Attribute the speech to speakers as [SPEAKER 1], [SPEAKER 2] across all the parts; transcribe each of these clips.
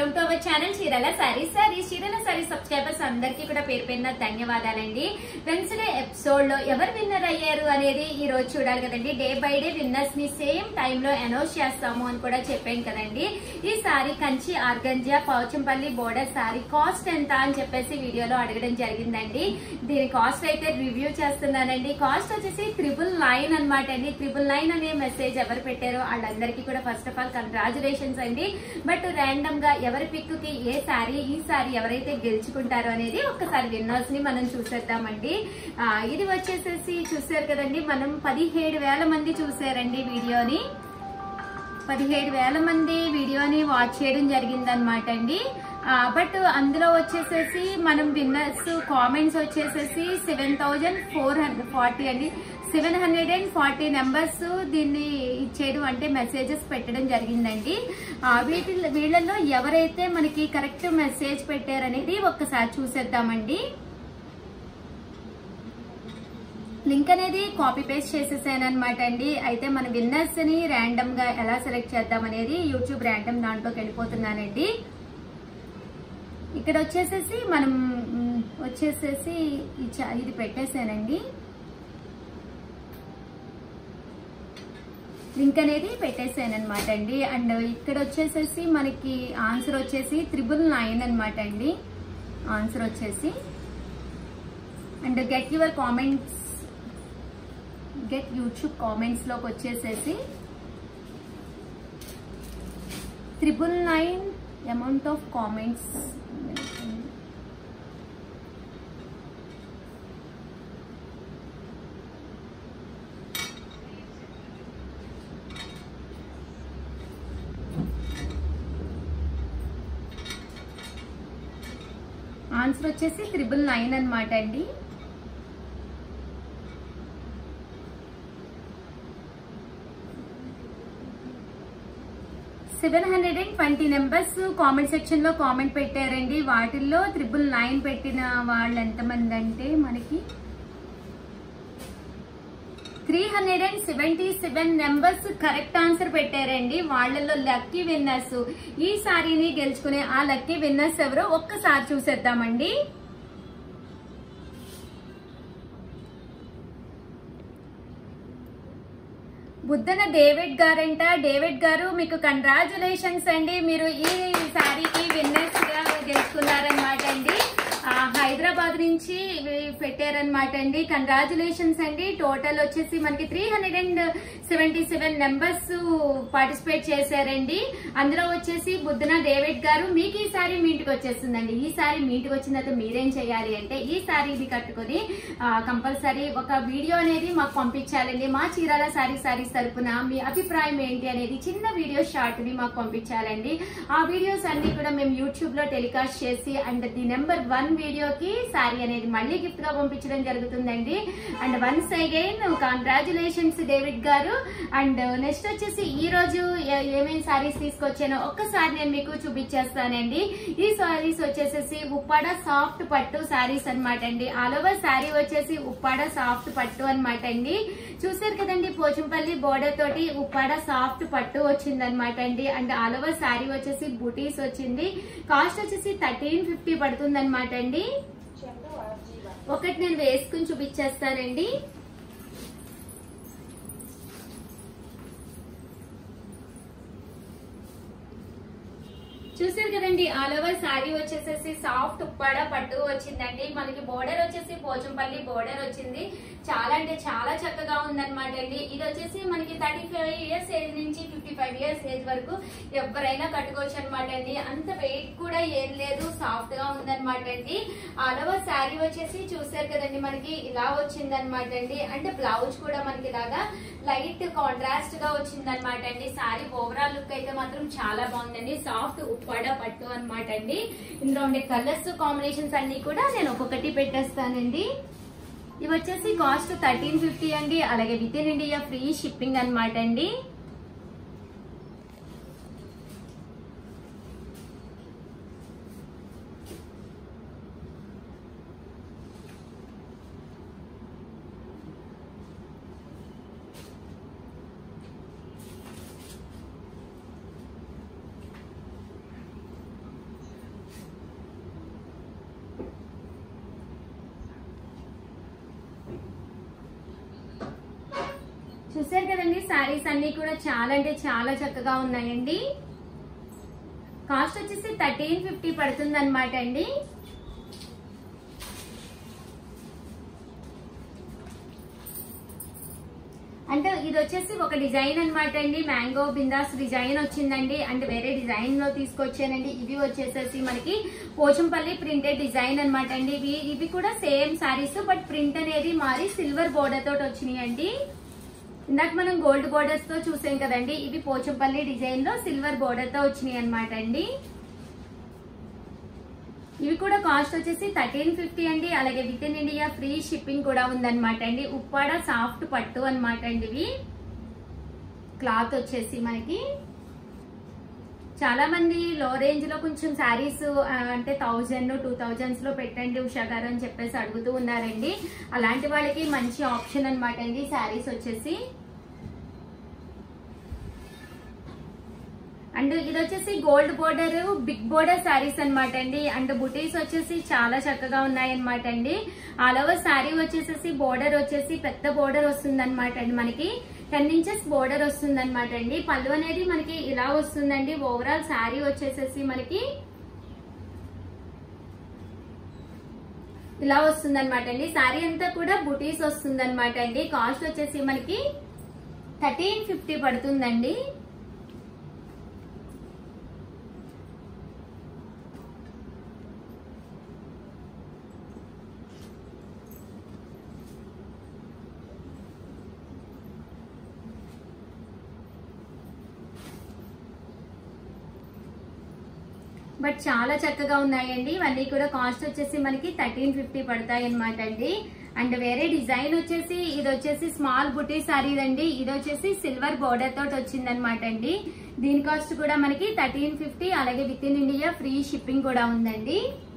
[SPEAKER 1] welcome to our channel చీరల సారీ సారీ చీరల sari subscribers అందరికీ కూడా పేరు పేరున ధన్యవాదాలండి వెన్స్డే ఎపిసోడ్ లో ఎవరు విన్నర్ అయ్యారు అనేది ఈ రోజు చూడాలి కదండి డే బై డే విన్నర్స్ ని సేమ్ టైం లో అనౌన్స్ చేస్తాము అని కూడా చెప్పాను కదండి ఈ sari Kanchi organza Pochampally border sari cost ఎంత అని చెప్పేసి వీడియోలో అడగడం జరిగిందండి దీని కాస్ట్ అయితే రివ్యూ చేస్తున్నానండి కాస్ట్ వచ్చేసి త్రిబుల్ నైన్ అనమాట అండి త్రిబుల్ నైన్ అనే మెసేజ్ ఎవరు పెట్టారో వాళ్ళందరికీ కూడా ఫస్ట్ ఆఫ్ ఆల్ కంగ్రాచులేషన్స్ అండి బట్ ర్యాండమ్ గా ఎవరి పిక్ కి ఏ సారీ ఈ సారీ ఎవరైతే గెలుచుకుంటారో అనేది ఒక్కసారి విన్నర్స్ ని మనం చూసేద్దామండి ఆ, ఇది వచ్చేసేసి చూసారు కదండి మనం పదిహేడు వేల మంది చూసారండి వీడియోని పదిహేడు వేల మంది వీడియోని వాచ్ చేయడం జరిగిందనమాట అండి బట్ అందులో వచ్చేసేసి మనం విన్నర్స్ కామెంట్స్ వచ్చేసేసి seven thousand four hundred forty అండి seven hundred and forty numbers దీన్ని ఇచ్చేయడం అంటే మెసేజెస్ పెట్టడం జరిగిందండి ఆ, వీటి వీళ్ళల్లో ఎవరైతే మనకి కరెక్ట్ మెసేజ్ పెట్టారనేది ఒక్కసారి చూసేద్దామండి లింక్ అనేది కాపీ పేస్ట్ చేసేసాను అనమాట అండి అయితే మన విన్నర్స్ ని ర్యాండమ్ గా ఎలా సెలెక్ట్ చేద్దాం అనేది యూట్యూబ్ ర్యాండమ్ దాంట్లోకి వెళ్ళిపోతున్నానండి ఇక్కడ వచ్చేసేసి మనం మ్, వచ్చేసేసి ఈ చ- ఇది పెట్టేసానండి లింక్ అనేది పెట్టేసాను అనమాట అండి అండ్ ఇక్కడ వచ్చేసేసి మనకి ఆన్సర్ వచ్చేసి త్రిబుల్ నైన్ అనమాట అండి ఆన్సర్ వచ్చేసి and get your comments get YouTube comments లోకి వచ్చేసేసి triple nine amount of comments answer వచ్చేసి త్రిబుల్ నైన్ అనమాట అండి seven hundred and twenty numbers comment section లో కామెంట్ పెట్టారండి వాటిల్లో త్రిబుల్ నైన్ పెట్టిన వాళ్ళు ఎంతమంది అంటే మనకి three hundred and seventy seven numbers correct answer పెట్టారండి వాళ్ళల్లో లక్కీ విన్నర్స్ ఈ సారీని గెలుచుకునే ఆ లక్కీ విన్నర్స్ ఎవరో ఒక్కసారి చూసేద్దామండి బుద్ధన డేవిడ్ గారంట డేవిడ్ గారు మీకు కంగ్రాచులేషన్స్ అండి మీరు ఈ సారీకి విన్నర్స్ గా గెలుచుకున్నారనమాట అండి ఆ, హైదరాబాద్ నుంచి ఇవి పెట్టారనమాట అండి కంగ్రాచులేషన్స్ అండి టోటల్ వచ్చేసి మనకి three hundred and seventy seven numbers participate చేశారండి అందులో వచ్చేసి బుద్ధన డేవిడ్ గారు మీకు ఈ సారీ మీ ఇంటికి వచ్చేస్తుందండి ఈ సారీ మీ ఇంటికి వచ్చిన తర్వాత మీరేం చేయాలి అంటే ఈ సారీ ఇది కట్టుకొని కంపల్సరీ ఒక వీడియో అనేది మాకు పంపించాలండి మా చీరాల సారీ సారీస్ తరపున మీ అభిప్రాయం ఏంటి అనేది చిన్న వీడియో షార్ట్ ని మాకు పంపించాలండి ఆ వీడియోస్ అన్ని కూడా మేము యూట్యూబ్ లో టెలికాస్ట్ చేసి అండ్ ది నెంబర్ వన్ వీడియోకి సారీ అనేది మళ్ళీ గిఫ్ట్ గా పంపించడం జరుగుతుందండి and once again congratulations David గారు అండ్ నెక్స్ట్ వచ్చేసి ఈ రోజు ఏ- ఏమేమి సారీస్ తీసుకొచ్చానో ఒక్కసారి నేను మీకు చూపించేస్తానండి ఈ సారీస్ వచ్చేసేసి ఉప్పాడ సాఫ్ట్ పట్టు సారీస్ అన్నమాట అండి ఆల్ ఓవర్ సారీ వచ్చేసి ఉప్పాడ సాఫ్ట్ పట్టు అన్నమాట అండి చూసారు కదండి పోచంపల్లి బోర్డర్ తోటి ఉప్పాడ సాఫ్ట్ పట్టు వచ్చింది అనమాట అండి అండ్ ఆల్ ఓవర్ సారీ వచ్చేసి బూటీస్ వచ్చింది కాస్ట్ వచ్చేసి థర్టీన్ ఫిఫ్టీ పడుతుంది అనమాట అండి ఒకటి నేను వేసుకుని చూపించేస్తానండి చూసారు కదండి ఆల్ ఓవర్ సారీ వచ్చేసేసి సాఫ్ట్ ఉప్పాడ పట్టు వచ్చిందండి మనకి బోర్డర్ వచ్చేసి పోచంపల్లి బోర్డర్ వచ్చింది చాలా అంటే చాలా చక్కగా ఉందన్నమాట అండి ఇది వచ్చేసి మనకి థర్టీ ఫైవ్ ఇయర్స్ ఏజ్ నుంచి ఫిఫ్టీ ఫైవ్ ఇయర్స్ ఏజ్ వరకు ఎవరైనా కట్టుకోవచ్చు అనమాట అండి అంత వెయిట్ కూడా ఏం లేదు సాఫ్ట్ గా ఉందన్నమాట అండి ఆల్ ఓవర్ శారీ వచ్చేసి చూసారు కదండి మనకి ఇలా వచ్చింది అనమాట అండి అంటే బ్లౌజ్ కూడా మనకి ఇలాగా లైట్ కాంట్రాస్ట్ గా వచ్చింది అనమాట అండి శారీ ఓవరాల్ లుక్ అయితే మాత్రం చాలా బాగుందండి సాఫ్ట్ ఉప్పాడ పట్టు అనమాట అండి ఇందులో ఉండే కలర్స్ కాంబినేషన్స్ అన్ని కూడా నేను ఒక్కొక్కటి పెట్టేస్తానండి ఇవి వచ్చేసి కాస్ట్ థర్టీన్ ఫిఫ్టీ అండి అలాగే within India free shipping అనమాట అండి చూసారు కదండి శారీస్ అన్ని కూడా చాలా అంటే చాలా చక్కగా ఉన్నాయండి కాస్ట్ వచ్చేసి థర్టీన్ ఫిఫ్టీ పడుతుంది అనమాట అండి అంటే ఇది వచ్చేసి ఒక డిజైన్ అన్నమాట అండి మ్యాంగో బిందాస్ డిజైన్ వచ్చిందండి అంటే వేరే డిజైన్ లో తీసుకొచ్చానండి ఇవి వచ్చేసేసి మనకి పోచంపల్లి ప్రింటెడ్ డిజైన్ అన్నమాట అండి ఇవి ఇవి కూడా సేమ్ సారీస్ బట్ ప్రింట్ అనేది మారి సిల్వర్ బోర్డర్ తోటి వచ్చినాయి అండి ఇందాక మనం గోల్డ్ బోర్డర్స్ తో చూసాం కదండి ఇవి పోచంపల్లి డిజైన్ లో సిల్వర్ బోర్డర్ తో వచ్చినాయి అనమాట అండి ఇవి కూడా కాస్ట్ వచ్చేసి థర్టీన్ ఫిఫ్టీ అండి అలాగే within India free shipping కూడా ఉందన్నమాట అండి ఉప్పాడ సాఫ్ట్ పట్టు అనమాట అండి ఇవి క్లాత్ వచ్చేసి మనకి చాలా మంది లో రేంజ్ లో కొంచెం శారీస్ అంటే థౌజండ్ టూ థౌజండ్స్ లో పెట్టండి ఉషా గారు అని చెప్పేసి అడుగుతూ ఉన్నారండి అలాంటి వాళ్ళకి మంచి ఆప్షన్ అనమాట అండి శారీస్ వచ్చేసి అండ్ ఇది వచ్చేసి gold border big border saris అనమాట అండి అండ్ బుటీస్ వచ్చేసి చాలా చక్కగా ఉన్నాయి అనమాట అండి ఆల్ ఓవర్ శారీ వచ్చేసేసి బోర్డర్ వచ్చేసి పెద్ద బోర్డర్ వస్తుంది అనమాట అండి మనకి టెన్ ఇంచెస్ బోర్డర్ వస్తుంది అనమాట అండి పళ్ళు అనేది మనకి ఇలా వస్తుందండి ఓవరాల్ శారీ వచ్చేసేసి మనకి ఇలా వస్తుంది అనమాట అండి శారీ అంతా కూడా బుటీస్ వస్తుంది అనమాట అండి కాస్ట్ వచ్చేసి మనకి థర్టీన్ ఫిఫ్టీ పడుతుందండి బట్ చాలా చక్కగా ఉన్నాయండి ఇవన్నీ కూడా కాస్ట్ వచ్చేసి మనకి థర్టీన్ ఫిఫ్టీ పడతాయి అనమాట అండి అండ్ వేరే డిజైన్ వచ్చేసి ఇది వచ్చేసి స్మాల్ బుటీ సారీ అండి ఇది వచ్చేసి సిల్వర్ బోర్డర్ తోటి వచ్చింది అనమాట అండి దీని కాస్ట్ కూడా మనకి థర్టీన్ ఫిఫ్టీ అలాగే within India free shipping కూడా ఉందండి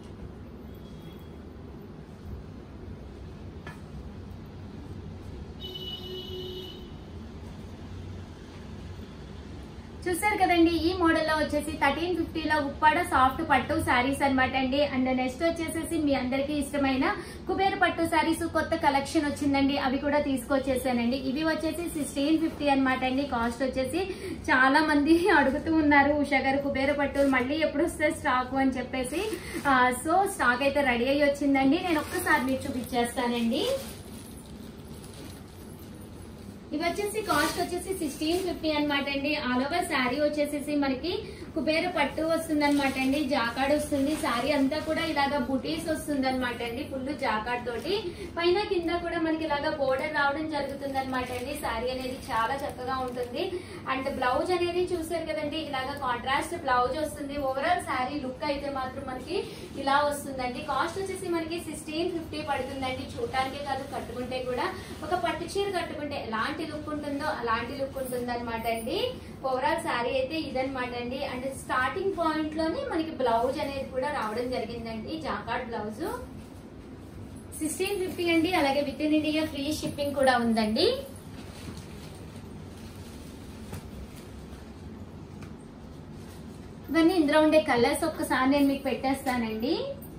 [SPEAKER 1] చూసారు కదండి ఈ మోడల్ లో వచ్చేసి థర్టీన్ ఫిఫ్టీలో ఉప్పాడ సాఫ్ట్ పట్టు శారీస్ అన్నమాట అండి అండ్ నెక్స్ట్ వచ్చేసేసి మీ అందరికీ ఇష్టమైన కుబేర పట్టు శారీస్ కొత్త కలెక్షన్ వచ్చిందండి అవి కూడా తీసుకొచ్చేసానండి ఇవి వచ్చేసి సిక్స్టీన్ ఫిఫ్టీ అనమాట అండి కాస్ట్ వచ్చేసి చాలా మంది అడుగుతూ ఉన్నారు ఉషా గారు కుబేర పట్టు మళ్ళీ ఎప్పుడు వస్తే స్టాక్ అని చెప్పేసి సో స్టాక్ అయితే రెడీ అయ్యి వచ్చిందండి నేను ఒక్కసారి మీకు చూపించేస్తానండి ఇవి వచ్చేసి కాస్ట్ వచ్చేసి సిక్స్టీన్ ఫిఫ్టీ అనమాట అండి ఆల్ ఓవర్ శారీ వచ్చేసేసి మనకి కుబేర పట్టు వస్తుంది అనమాట అండి జాకాడ్ వస్తుంది శారీ అంతా కూడా ఇలాగా బుటీస్ వస్తుంది అనమాట అండి ఫుల్ జాకాడ్ తోటి పైన కింద కూడా మనకి ఇలాగా బోర్డర్ రావడం జరుగుతుంది అనమాట అండి శారీ అనేది చాలా చక్కగా ఉంటుంది అండ్ బ్లౌజ్ అనేది చూసారు కదండి ఇలాగా కాంట్రాస్ట్ బ్లౌజ్ వస్తుంది ఓవరాల్ శారీ లుక్ అయితే మాత్రం మనకి ఇలా వస్తుందండి కాస్ట్ వచ్చేసి మనకి సిక్స్టీన్ ఫిఫ్టీ పడుతుందండి చూడటానికే కాదు కట్టుకుంటే కూడా ఒక పట్టు చీర కట్టుకుంటే ఎలాంటి లుక్ ఉంటుందో అలాంటి లుక్ ఉంటుంది అనమాట అండి ఓవరాల్ శారీ అయితే ఇదనమాట అండి అండ్ స్టార్టింగ్ పాయింట్ లోనే మనకి బ్లౌజ్ అనేది కూడా రావడం జరిగిందండి జాకాడ్ బ్లౌజ్ సిక్స్టీన్ ఫిఫ్టీ అండి అలాగే within India free shipping కూడా ఉందండి ఇవన్నీ ఇందులో ఉండే కలర్స్ ఒక్కసారి నేను మీకు పెట్టేస్తానండి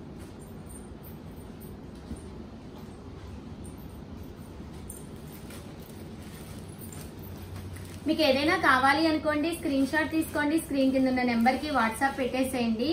[SPEAKER 1] మీకు ఏదైనా కావాలి అనుకోండి స్క్రీన్ షాట్ తీసుకోండి స్క్రీన్ కింద ఉన్న నెంబర్ కి వాట్సాప్ పెట్టేసేయండి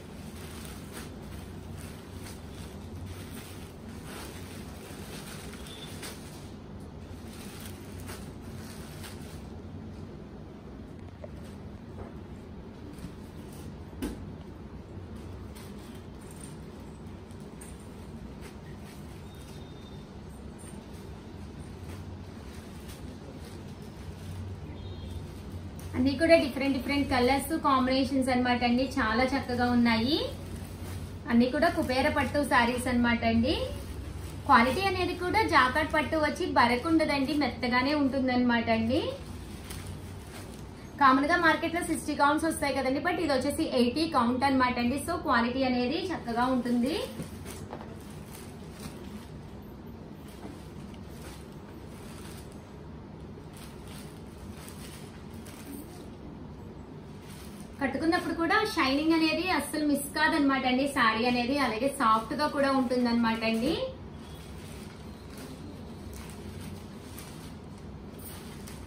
[SPEAKER 1] అన్ని కూడా డిఫరెంట్ డిఫరెంట్ కలర్స్ కాంబినేషన్స్ అన్నమాట అండి చాలా చక్కగా ఉన్నాయి అన్ని కూడా కుబేర పట్టు శారీస్ అన్నమాట అండి క్వాలిటీ అనేది కూడా జాకెట్ పట్టు వచ్చి బరకుండదండి మెత్తగానే ఉంటుంది అనమాట అండి కామన్ గా మార్కెట్ లో సిక్స్టీ కౌంట్స్ వస్తాయి కదండి బట్ ఇది వచ్చేసి ఎయిటీ కౌంట్ అన్నమాట అండి సో క్వాలిటీ అనేది చక్కగా ఉంటుంది కట్టుకున్నప్పుడు కూడా షైనింగ్ అనేది అస్సలు మిస్ కాదనమాట అండి శారీ అనేది అలాగే సాఫ్ట్ గా కూడా ఉంటుంది అండి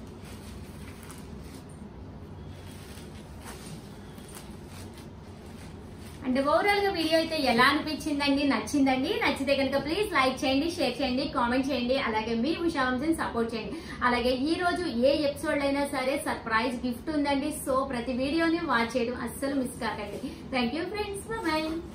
[SPEAKER 1] అండ్ ఓవరాల్ గా వీడియో అయితే ఎలా అనిపించిందండి నచ్చిందండి నచ్చితే కనుక ప్లీజ్ లైక్ చేయండి షేర్ చేయండి కామెంట్ చేయండి అలాగే మీ ఉషా వంశీని సపోర్ట్ చేయండి అలాగే ఈ రోజు ఏ ఎపిసోడ్ అయినా సరే సర్ప్రైజ్ గిఫ్ట్ ఉందండి సో ప్రతి వీడియోని వాచ్ చేయడం అస్సలు మిస్ కాకండి థ్యాంక్ యూ ఫ్రెండ్స్ బాయ్